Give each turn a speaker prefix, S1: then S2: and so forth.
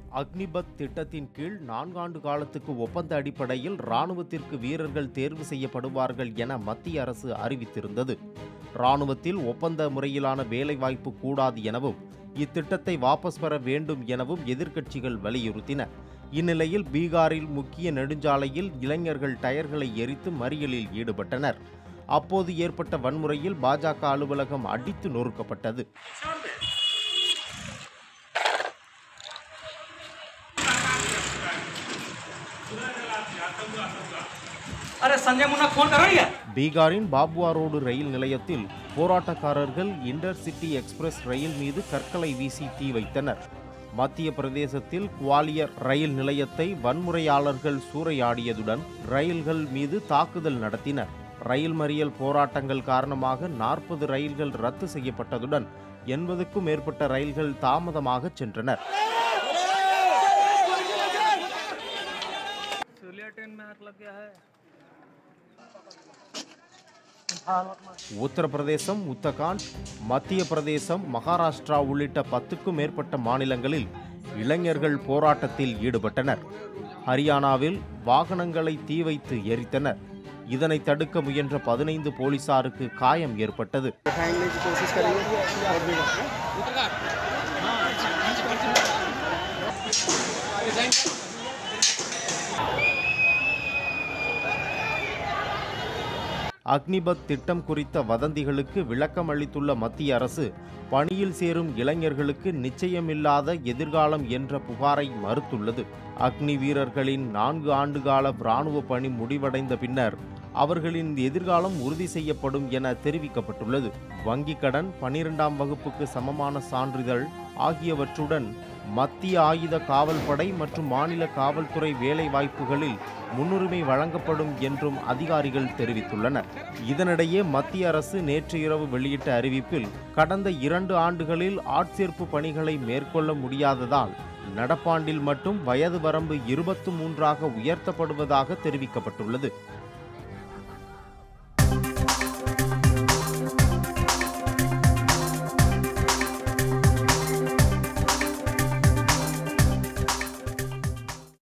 S1: அக்னிபத் திட்டத்தின் கீழ் நான்காண்டு காலத்துக்கு ஒப்பந்த அடிப்படையில் ராணுவத்திற்கு வீரர்கள் தேர்வு செய்யப்படுவார்கள் என மத்திய அரசு அறிவித்திருந்தது ராணுவத்தில் ஒப்பந்த முறையிலான வேலைவாய்ப்பு கூடாது எனவும் இத்திட்டத்தை வாபஸ் பெற வேண்டும் எனவும் எதிர்க்கட்சிகள் வலியுறுத்தின இந்நிலையில் பீகாரில் முக்கிய நெடுஞ்சாலையில் இளைஞர்கள் டயர்களை எரித்து மறியலில் ஈடுபட்டனர் அப்போது ஏற்பட்ட வன்முறையில் பாஜக அலுவலகம் அடித்து நொறுக்கப்பட்டது
S2: अरे संजय मुन्ना फोन करो या
S1: பீகாரின் பாபுவா ரோடு ரயில் நிலையத்தில் போராட்டக்காரர்கள் இன்டர்சிட்டி எக்ஸ்பிரஸ் ரயில் மீது கற்களை வீசி தீ வைத்தனர் மத்திய பிரதேசத்தில் குவாலியர் ரயில் நிலையத்தை வன்முறையாளர்கள் சூறையாடியதுடன் ரயில்கள் மீது தாக்குதல் நடத்தினர் ரயில் மறியல் போராட்டங்கள் காரணமாக நாற்பது ரயில்கள் ரத்து செய்யப்பட்டதுடன் எண்பதுக்கும் மேற்பட்ட ரயில்கள் தாமதமாக சென்றனர்
S2: सूर्या ट्रेन में आग लग गया है
S1: உத்தரப்பிரதேசம் உத்தகாண்ட் மத்திய பிரதேசம் மகாராஷ்டிரா உள்ளிட்ட பத்துக்கும் மேற்பட்ட மாநிலங்களில் இளைஞர்கள் போராட்டத்தில் ஈடுபட்டனர் ஹரியானாவில் வாகனங்களை தீ வைத்து எரித்தனர் இதனை தடுக்க முயன்ற பதினைந்து போலீசாருக்கு காயம் ஏற்பட்டது
S3: दिखाने की कोशिश करेंगे और भी
S1: அக்னிபத் திட்டம் குறித்த வதந்திகளுக்கு விளக்கம் அளித்துள்ள மத்திய அரசு பணியில் சேரும் இளைஞர்களுக்கு நிச்சயமில்லாத எதிர்காலம் என்ற புகாரை மறுத்துள்ளது அக்னி வீரர்களின் நான்கு ஆண்டுகால இராணுவ பணி முடிவடைந்த பின்னர் அவர்களின் எதிர்காலம் உறுதி செய்யப்படும் என தெரிவிக்கப்பட்டுள்ளது வங்கிக் கடன் பனிரெண்டாம் வகுப்புக்கு சமமான சான்றிதழ் ஆகியவற்றுடன் மத்திய ஆயுத காவல்படை மற்றும் மாநில காவல்துறை வேலை வாய்ப்புகளில் முன்னுரிமை வழங்கப்படும் என்றும் அதிகாரிகள் தெரிவித்துள்ளனர் இதனிடையே மத்திய அரசு நேற்று இரவு வெளியிட்ட அறிவிப்பில் கடந்த இரண்டு ஆண்டுகளில் ஆட்சேர்ப்பு பணிகளை மேற்கொள்ள முடியாததால் நடப்பாண்டில் மட்டும் வயது வரம்பு இருபத்து மூன்றாக உயர்த்தப்படுவதாக தெரிவிக்கப்பட்டுள்ளது